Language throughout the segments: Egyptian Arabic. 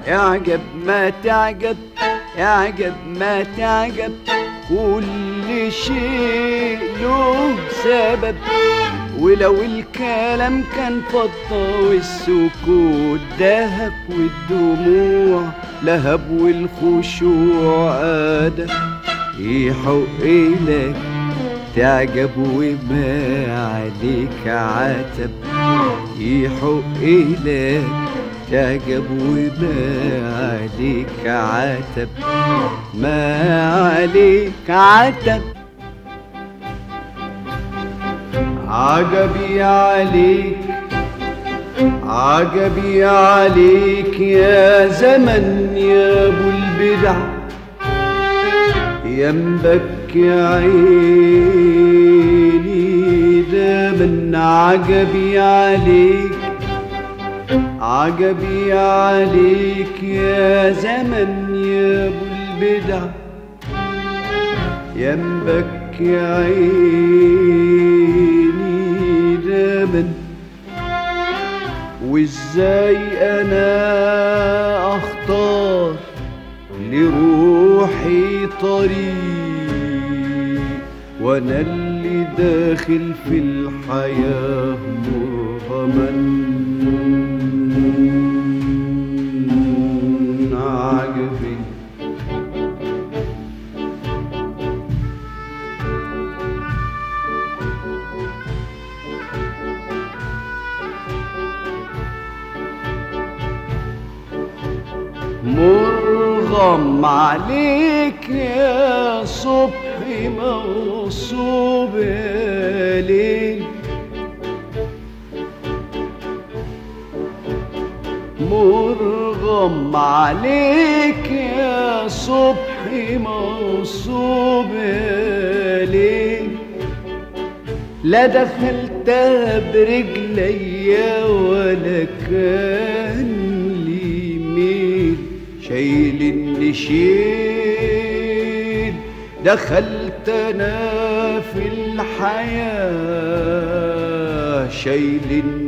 اعجب ما تعجب اعجب ما تعجب كل شيء له سبب ولو الكلام كان فضة والسكوت دهب والدموع لهب والخشوع أدب يحق لك تعجب وما عليك عتب يحق لك تعجب وما عليك عتب ما عليك عتب عجبي عليك عجبي عليك يا زمن يا ابو البدع ينبك يا عيني دايما عجبي عليك عجبي عليك يا زمن يا ابو البدع ينبك يا عيني دايما وازاي انا اختار لروحي طريق وانا اللي داخل في الحياة مرغما عجبي مرغم عليك يا صبحي مغصوب يا ليل مرغم عليك يا صبحي مغصوب يا ليل لا دخلتها برجليا ولا كان لي ميل شايل النشيد دخلت انا في الحياة شايل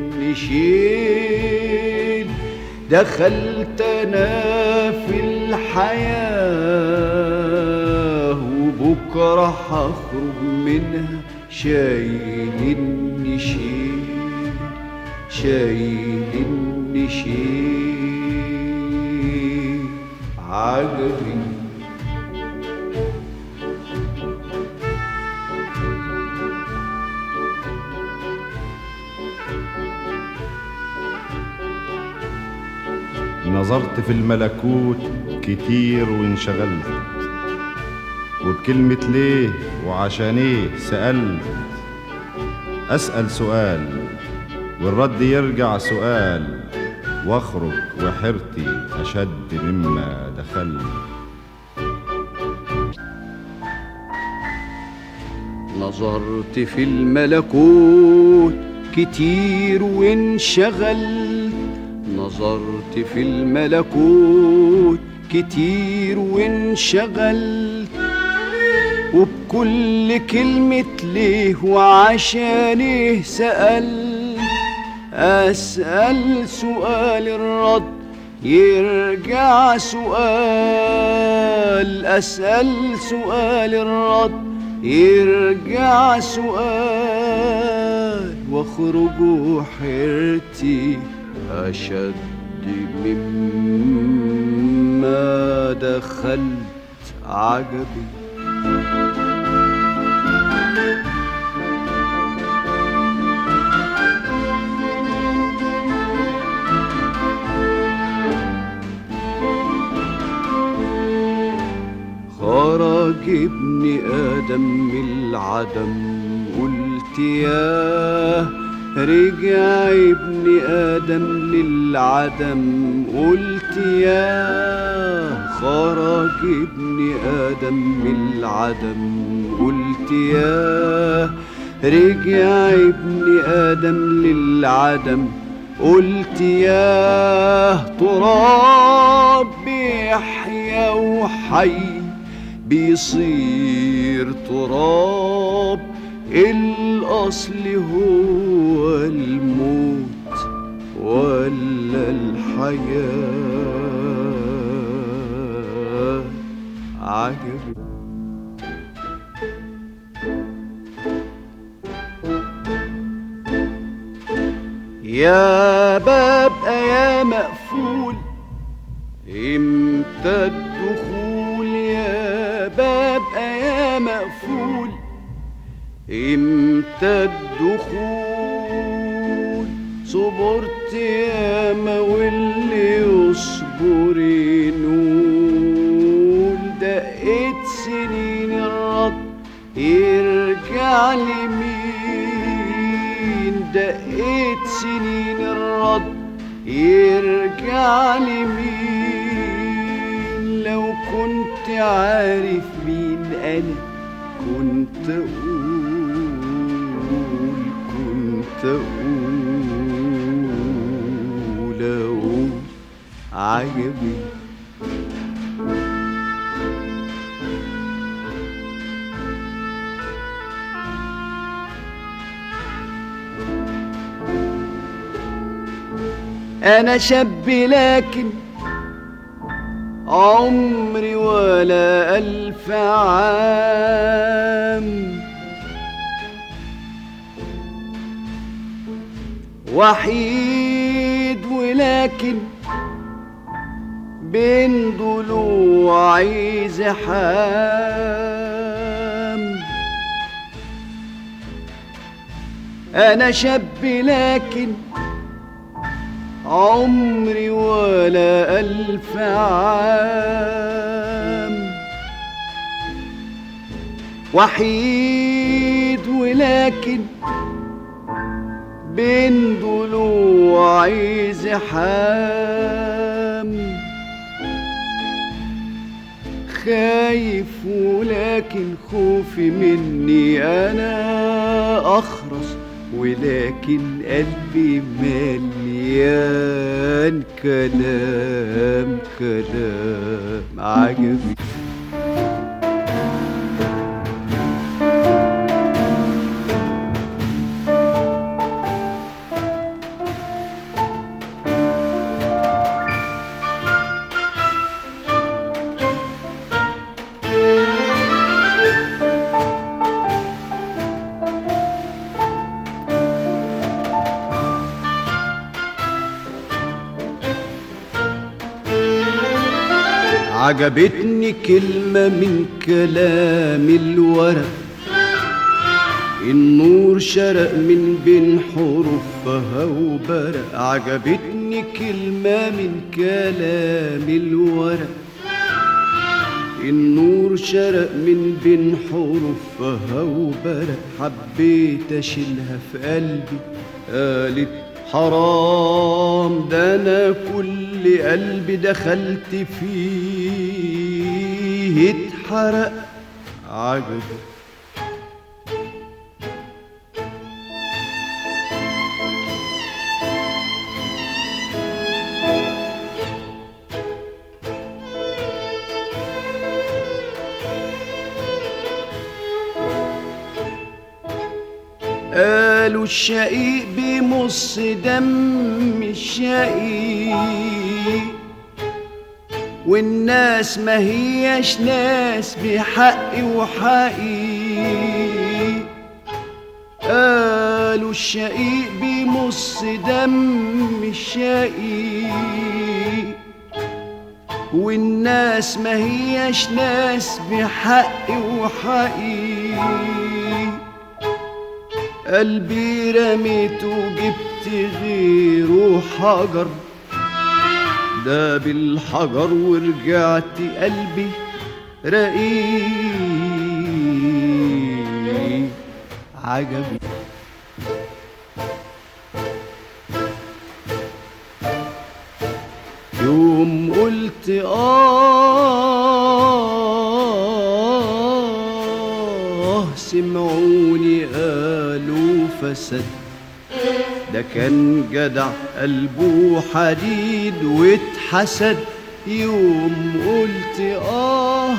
النشيد دخلت انا في الحياة وبكرة هخرج منها شايل النشيد شايل النشيد عجبي نظرت في الملكوت كتير وانشغلت وبكلمة ليه وعشان ايه سألت أسأل سؤال والرد يرجع سؤال واخرج وحيرتي أشد مما دخلت نظرت في الملكوت كتير وانشغلت نظرت في الملكوت كتير وانشغلت وبكل كلمة ليه وعشانه سألت أسأل سؤال الرد يرجع سؤال أسأل سؤال الرد يرجع سؤال واخرج وحيرتي أشد مما دخلت عجبي خرج ابن آدم من العدم قلت ياه رجع ابن آدم للعدم قلت ياه خرج ابن آدم من العدم قلت ياه رجع ابن آدم للعدم قلت ياه تراب بيحيا وحي بيصير تراب الأصل هو الموت ولا الحياة عجبي يا باب يا مقفول امتى الدخول يا باب يا مقفول امتى الدخول صبرت ياما واللي يصبر ينول دقيت سنين الرد يرجع لمين دقيت سنين الرد يرجع لمين لو كنت عارف مين انا كنت اقول كنت اقول اقول عجبي انا شاب لكن عمري ولا الف عام وحيد ولكن بين ضلوعي زحام انا شاب لكن عمري ولا ألف عام وحيد ولكن بين ضلوعي زحام خايف ولكن خوفي مني أنا أخرس ولكن قلبي مليان كلام كلام عجبي عجبتني كلمة من كلام الورق النور شرق من بين حروفها وبرق عجبتني كلمة من كلام الورق النور شرق من بين حروفها وبرق حبيت اشيلها في قلبي قالت حرام ده انا كل قلبي دخلت فيه اتحرق عجب قالوا الشقيق بيمص دم الشقيق والناس ما هياش ناس بحق وحقيق قالوا الشقيق بيمص دم الشقيق والناس ما هياش ناس بحق وحقيق قلبي رميت وجبت غيره حجر ده بالحجر ورجعت قلبي رقيق عجبي يوم قلت آه سمعوني قالوا فسد ده كان جدع قلبه حديد واتحسد يوم قلت آه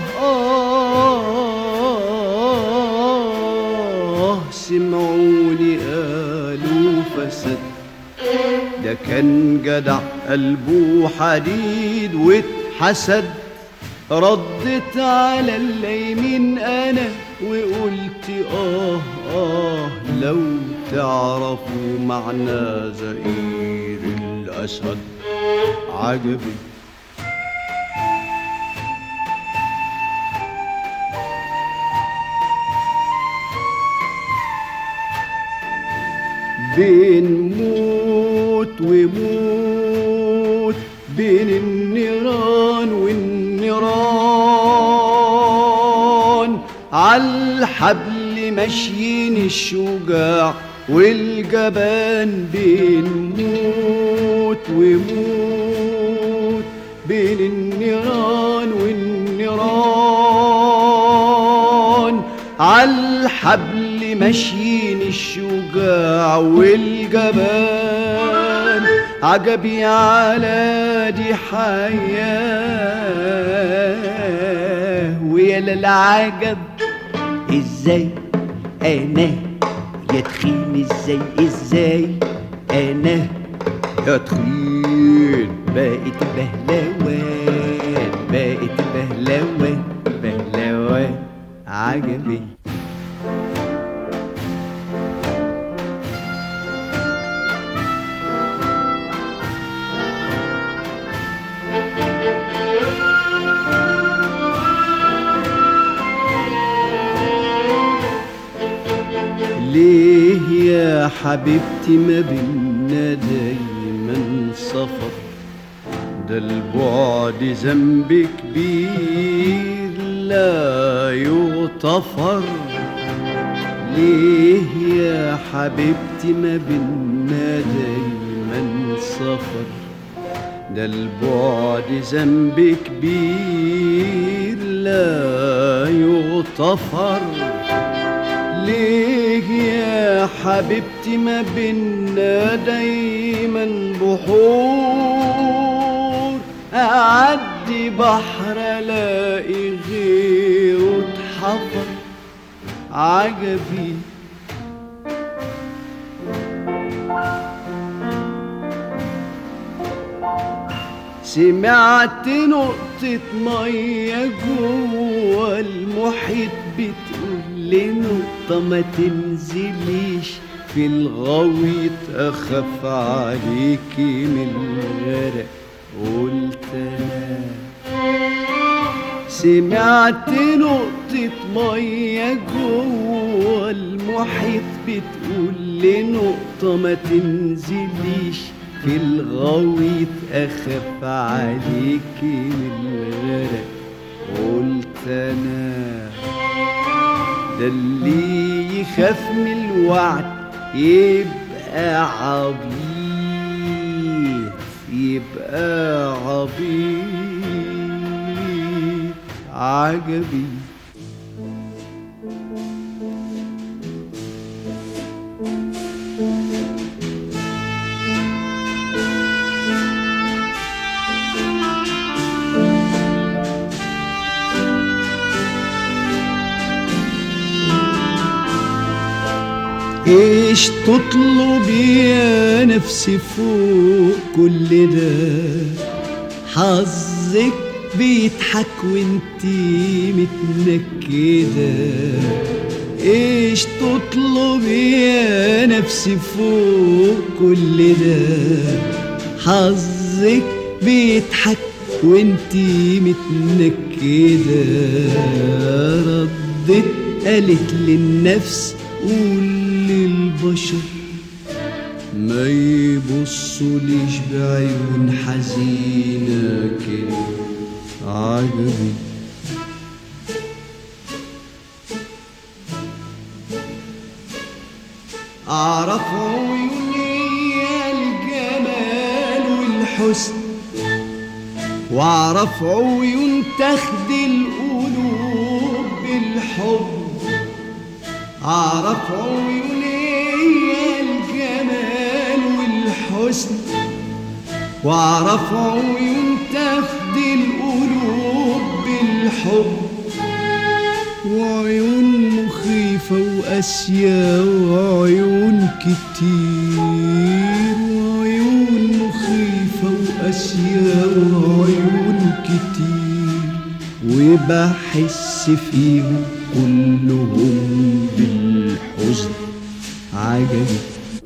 آه سمعوني قالوا فسد ده كان جدع قلبه حديد واتحسد ردت على اليمين انا وقلت اه اه لو تعرفوا معنى زئير الاسد عجبي بين موت وموت بين النيران والنيران عالحبل ماشيين الشجاع والجبان بين موت وموت بين النيران والنيران عالحبل ماشيين الشجاع والجبان عجبي على دي حياة ويا للعجب ازاي انا يا تخين ازاي ازاي انا يا تخين بقيت بهلوان بقيت بهلوان بهلوان عجبي ليه يا حبيبتي ما بينا دايما سفر ده البعد ذنب كبير لا يغتفر ليه يا حبيبتي ما بينا دايما سفر ده البعد ذنب كبير لا يغتفر ليه يا حبيبتي ما بينا دايما بحور أعدي بحر ألاقي غيره اتحفر عجبي سمعت نقطة مية جوه المحيط بتقول لي نقطة ما تنزليش في الغويط أخاف عليكي من الغرق قلت أنا سمعت نقطة مية جوه المحيط بتقول لي نقطة ما تنزليش في الغويط أخاف عليكي من الغرق قلت أنا ده اللي يخاف من الوعد يبقى عبيط يبقى عبيط عجبي ايش تطلب يا نفسي فوق كل ده حظك بيضحك وانتي متنكدة ايش تطلب يا نفسي فوق كل ده حظك بيضحك وانتي متنكدة ردت قالت للنفس قول للبشر ما يبصوليش بعيون حزينة كده عجبي أعرف عيوني الجمال والحسن وأعرف عيون تخدي القلوب بالحب أعرف عيوني الجمال والحسن وأعرف عيون تفدي القلوب بالحب وعيون مخيفة وقاسية وعيون كتير وعيون مخيفة وقاسية وعيون كتير بحس فيهم كلهم بالحزن عجبي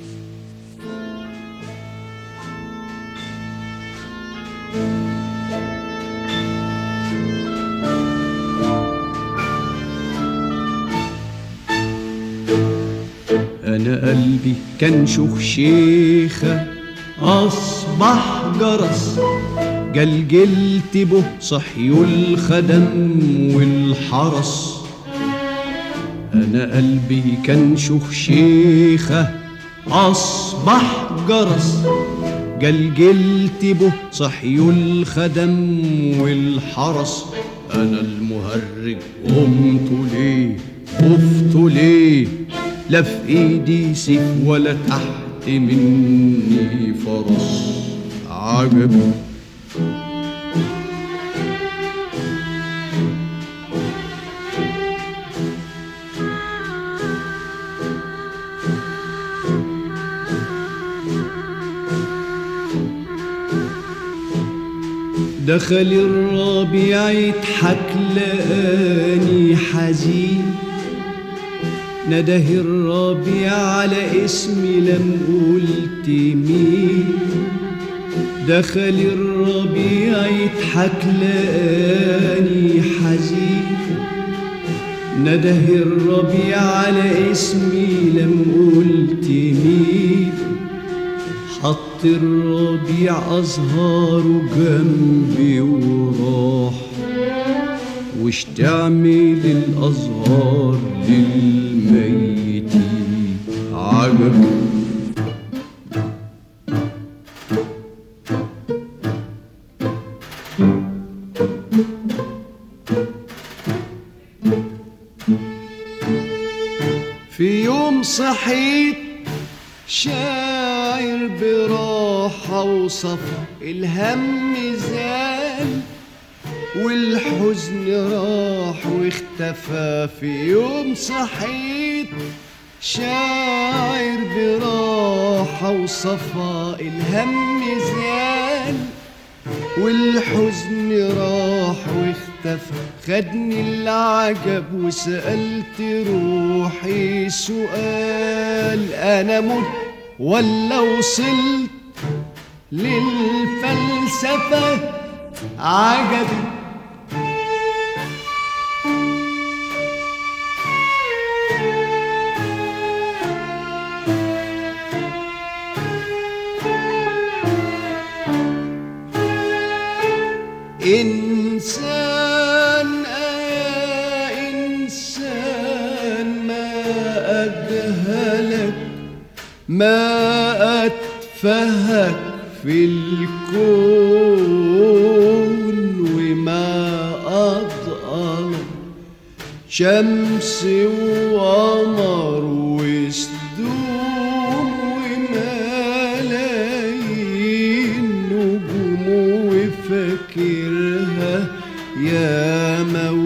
أنا قلبي كان شيخة أصبح جرس جلجلت به صحي الخدم والحرس أنا قلبي كان شيخة أصبح جرس جلجلت به صحي الخدم والحرس أنا المهرج قمت ليه خفت ليه لا في ايدي سيف ولا تحت مني فرس عجبي دخل الربيع يضحك لقاني حزين نده الربيع على اسمي لم قلت مين دخل الربيع يضحك لقاني حزين نده الربيع على اسمي لم قلت مين حط الربيع أزهاره جنبي وراح وش تعمل الأزهار للميت عجب في يوم صحيت شاعر براحة وصفا الهم زال والحزن راح واختفى في يوم صحيت شاعر براحة وصفا الهم زال والحزن راح واختفى خدني العجب وسألت روحي سؤال أنا مت ولا وصلت للفلسفة عجبي إنسان آه إنسان ما أجهلك ما أتفهك في الكون وما أضألك شمس وقمر وسدوم وملايين نجوم وفاكرها يا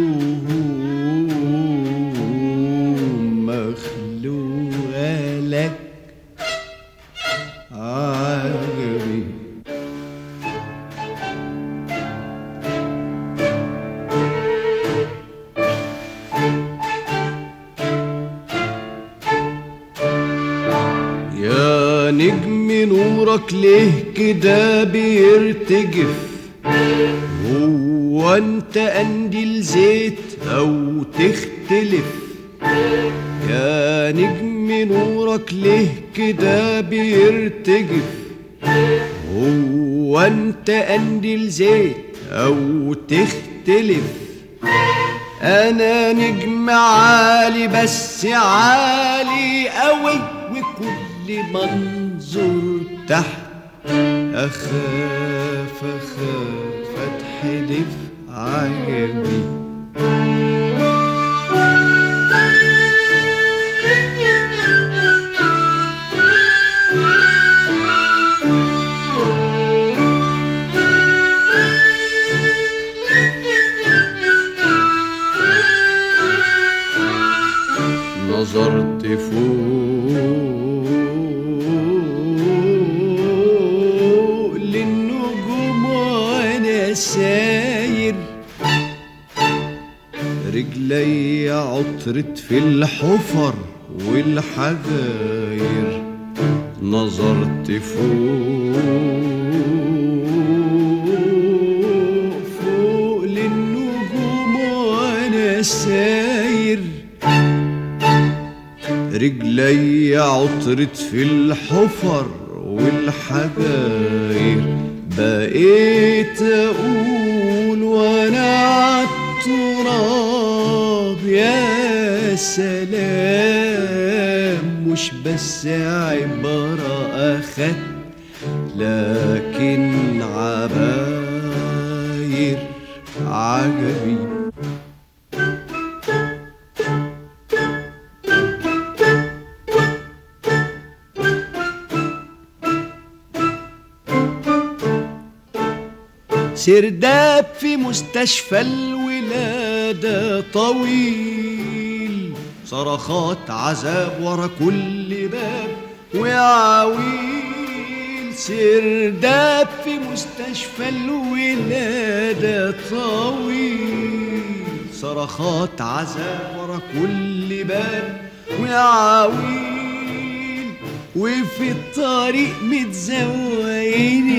موهوم مخلوقة لك عجبي يا نجم نورك ليه كده بيرتجف هو انت قنديل زيت او تختلف يا نجم نورك ليه كده بيرتجف هو انت قنديل زيت او تختلف انا نجم عالي بس عالي قوي وكل منظور تحت اخاف اخاف اتحدف عجبي نظرت فوق للنجوم وانا ساير رجلي عطرت في الحفر والحجاير نظرت فوق فوق للنجوم وانا ساير رجلي عطرت في الحفر والحجاير بقيت اقول وانا عالتراب يا سلام مش بس عبارة اخدت لكن عباير عجبي سرداب في مستشفى الولادة طويل صرخات عذاب ورا كل باب وعويل سرداب في مستشفى الولادة طويل صرخات عذاب ورا كل باب وعويل وفي الطريق متزوقين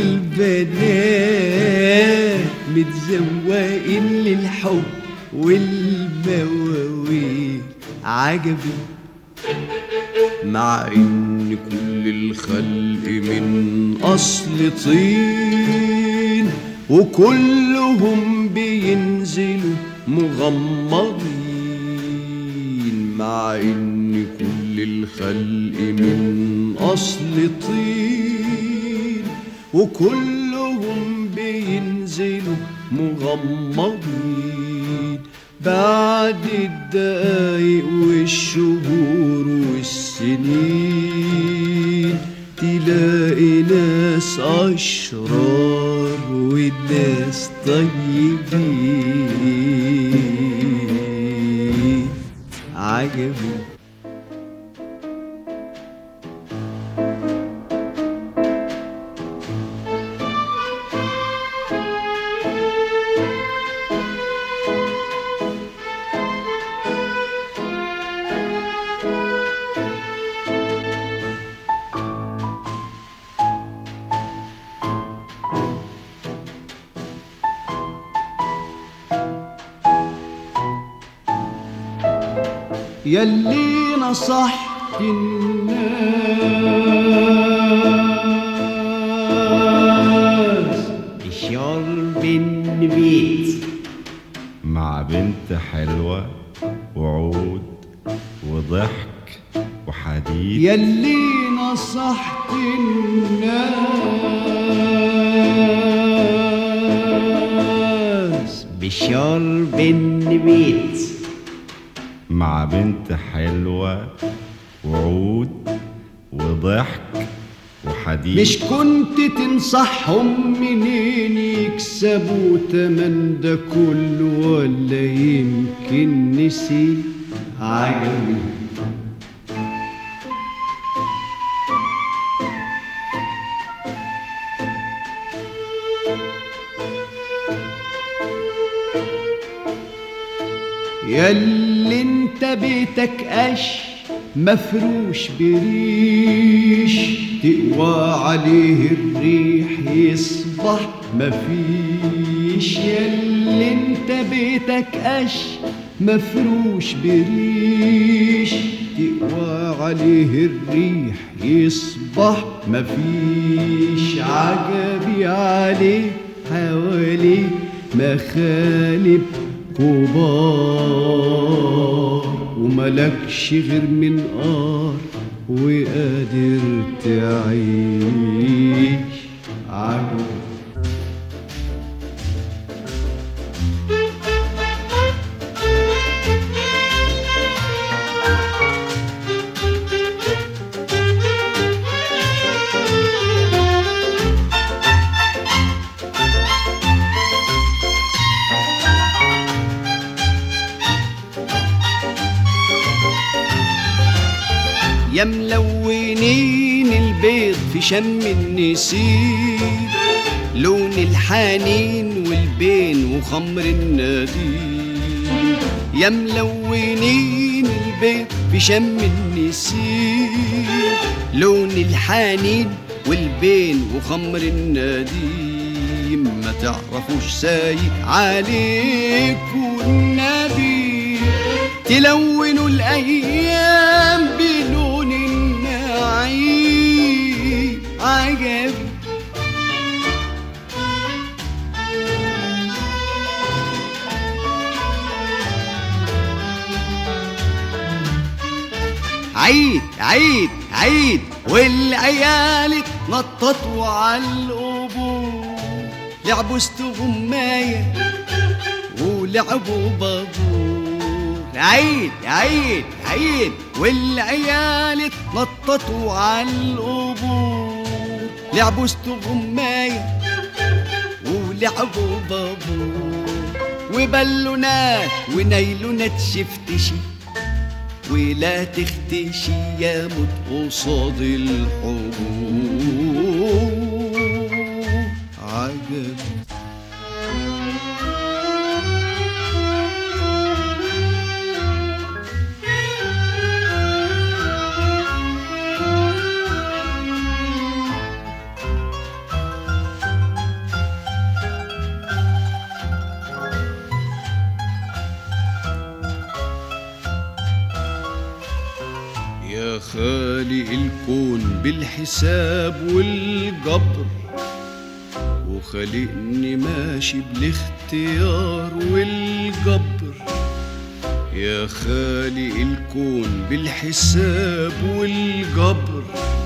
البنات متزوقين للحب والمواويل عجبي مع ان كل الخلق من اصل طين وكلهم بينزلوا مغمضين مع ان كل الخلق من اصل طين وكلهم بينزلوا مغمضين بعد الدقايق والشهور والسنين تلاقي ناس أشرار وناس طيبين عجبي يلي نصحت الناس بشرب النبيت مع بنت حلوة وعود وضحك وحديث يلي نصحت الناس بشرب النبيت مع بنت حلوة وعود وضحك وحديث مش كنت تنصحهم منين يكسبوا تمن ده كله ولا يمكن نسي عجبي ياللي انت بيتك قش مفروش بريش تقوى عليه الريح يصبح مفيش ياللي انت بيتك قش مفروش بريش تقوى عليه الريح يصبح مفيش عجبي عليه حواليه مخالب كبار وملكش غير من قار وقادر تعيش عجب يا ملونين البيض في شم النسيم لون الحنين والبين وخمر النديم يا ملونين البيت في شم النسيم لون الحنين والبين وخمر النديم ما تعرفوش سايق عليكم النبي تلونوا الايام بلون النعيم عجب عيد عيد عيد والعيال اتنططوا على القبور لعبوا استغماية ولعبوا بابور عيد عيد عيد والعيال اتنططوا على القبور لعبوا استغماية ولعبوا بابور وبلونات ونيلونات شفتشي ولا تختشي يا موت قصاد الحبوب عجب يا خالق الكون بالحساب والجبر وخلقني ماشي بالاختيار والجبر يا خالق الكون بالحساب والجبر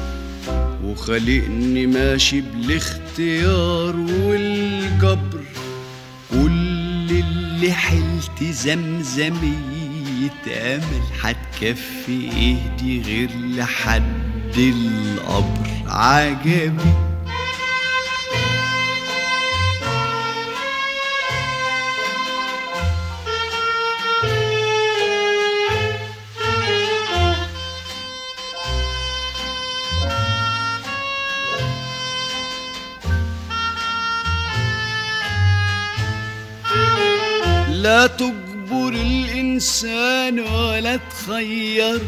وخلقني ماشي بالاختيار والجبر كل اللي حلت زمزمية امل هتكفي ايه دي غير لحد القبر عجبي لا تجبر الإنسان ولا تخير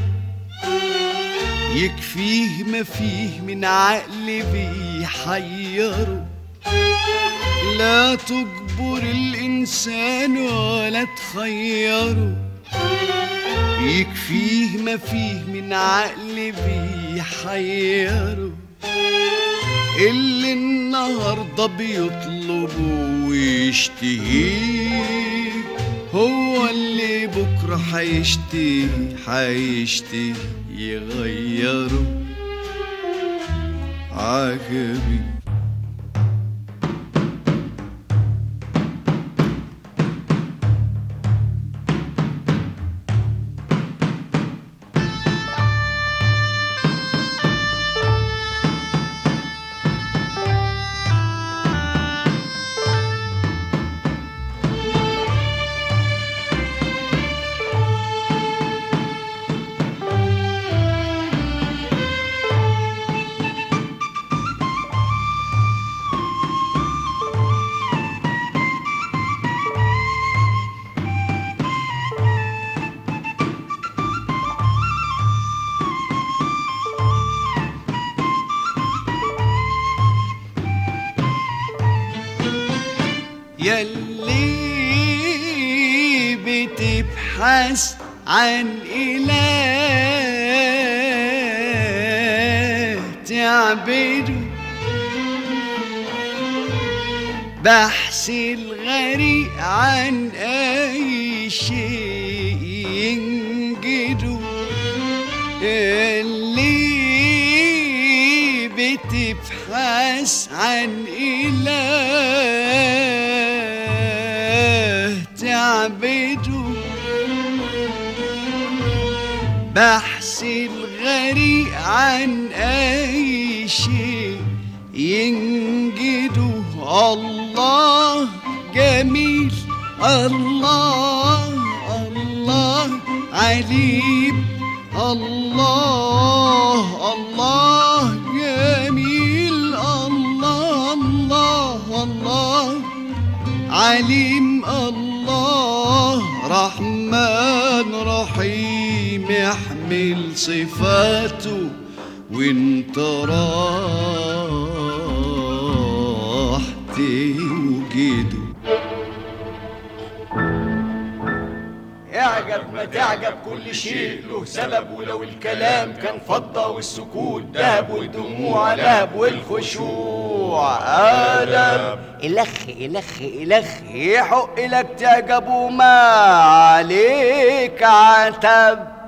يكفيه ما فيه من عقل بيحيره لا تجبر الإنسان ولا تخيره يكفيه ما فيه من عقل بيحيره اللي النهارده بيطلبه ويشتهيه هو اللي بكره هيشتهي هيشتهي يغيره عجبي يلي بتبحث عن إله تعبده بحث الغريق عن أي شيء ينجده اللي بتبحث عن إله تعبده بحث الغريق عن أي شيء ينجده الله جميل الله الله عليم الله الله جميل الله الله الله عليم الله رحمن رحيم يحمل صفاته وانت راح توجده اعجب ما تعجب كل شيء له سبب ولو الكلام كان فضة والسكوت دهب والدموع لهب والخشوع آدم إلخ إلخ إلخ يحق لك تعجب وما عليك عتب